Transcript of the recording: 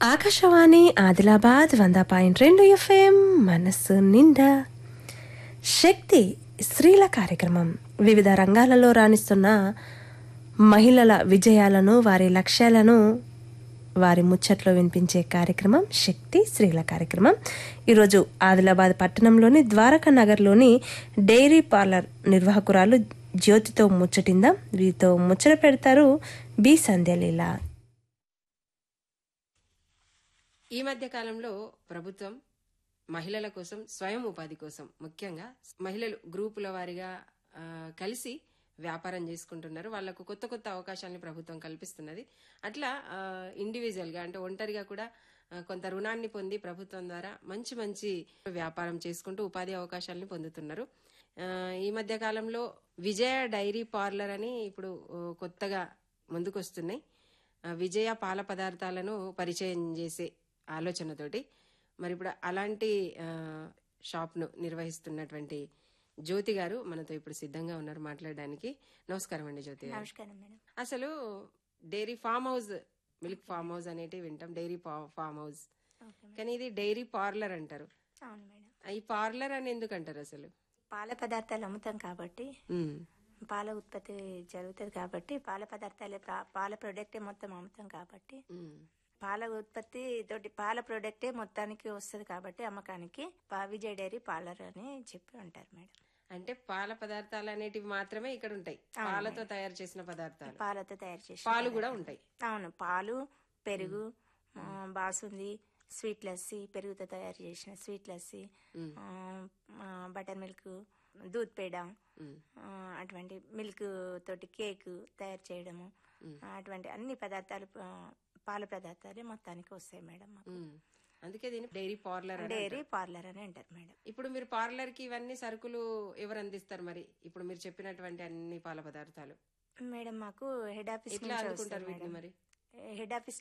ఆకాశవాణి ఆదిలాబాద్ వంద పాయింట్ రెండు ఎఫ్ఎం మనస్సు నిండా శక్తి స్త్రీల కార్యక్రమం వివిధ రంగాలలో రాణిస్తున్న మహిళల విజయాలను వారి లక్ష్యాలను వారి ముచ్చట్లో వినిపించే కార్యక్రమం శక్తి స్త్రీల కార్యక్రమం ఈరోజు ఆదిలాబాద్ పట్టణంలోని ద్వారకా నగర్లోని డైరీ పార్లర్ నిర్వాహకురాలు జ్యోతితో ముచ్చటిందాం వీరితో ముచ్చట పెడతారు బి సంధ్యలీల ఈ మధ్య కాలంలో ప్రభుత్వం మహిళల కోసం స్వయం ఉపాధి కోసం ముఖ్యంగా మహిళలు గ్రూపుల వారిగా ఆ, కలిసి వ్యాపారం చేసుకుంటున్నారు వాళ్లకు కొత్త కొత్త అవకాశాలను ప్రభుత్వం కల్పిస్తున్నది అట్లా ఇండివిజువల్ గా అంటే ఒంటరిగా కూడా ఆ, కొంత రుణాన్ని పొంది ప్రభుత్వం ద్వారా మంచి మంచి వ్యాపారం చేసుకుంటూ ఉపాధి అవకాశాలను పొందుతున్నారు ఆ, ఈ మధ్య కాలంలో విజయ డైరీ పార్లర్ అని ఇప్పుడు ఓ, కొత్తగా ముందుకొస్తున్నాయి ఆ, విజయ పాల పదార్థాలను పరిచయం చేసే ఆలోచనతోటి మరి ఇప్పుడు అలాంటి ఆ, షాప్ను నిర్వహిస్తున్నటువంటి జ్యోతి గారు మనతో ఇప్పుడు సిద్ధంగా ఉన్నారు మాట్లాడడానికి నమస్కారం అండి జ్యోతి గారు నమస్కారం మేడం అసలు dairy farm house milk farm house అనేటివి వింటాం dairy farm house okay madam. కానీ ఇది డైరీ పార్లర్ అంటారు అవును మేడం ఈ పార్లర్ అని ఎందుకు అంటారు అసలు పాల పదార్థాలు అమ్ముతాం కాబట్టి ఉమ్, పాల ఉత్పత్తి జరుగుతుంది కాబట్టి పాల పదార్థాలే ప్రా- పాల ప్రొడక్టే మొత్తం అమ్ముతాం కాబట్టి ఉమ్, పాల ఉత్పత్తి తోటి పాల ప్రొడక్టే మొత్తానికి వస్తుంది కాబట్టి అమ్మకానికి పా- విజయ్ డైరీ పార్లర్ అని చెప్పి ఉంటారు మేడం అంటే పాల పదార్థాలు అనేటివి మాత్రమే ఇక్కడ ఉంటాయి పాలతో తయారు చేసిన పదార్థాలు పాలతో తయారు చేసి పాలు కూడా ఉంటాయి అవును పాలు పెరుగు ఆ, బాసుంది స్వీట్ లస్సీ పెరుగుతో తయారు చేసిన స్వీట్ లస్సీ ఉమ్, ఆ, ఆ, బటర్ మిల్క్ దూద్ పేడ ఉమ్, ఆ, అటువంటి మిల్క్ తోటి కేక్ తయారు చేయడము మ్. ఆ, అటువంటి అన్ని పదార్థాలు ఆ, పాల పదార్థాలే మొత్తానికి వస్తాయి మేడం మాకు. ఉమ్. అందుకే దీన్ని డైరీ పార్లర్ అని డైరీ పార్లర్ అని అంటారు మేడం ఇప్పుడు మీరు పార్లర్ కి ఇవన్నీ సరుకులు ఎవరు అందిస్తారు మరి ఇప్పుడు మీరు చెప్పినటువంటి అన్ని పాల పదార్థాలు మేడం మాకు హెడ్ ఆఫీస్ ఎట్లా నుంచి అందుకుంటారు వస్తాయి వీటిని మేడం మరి హెడ్ ఆఫీస్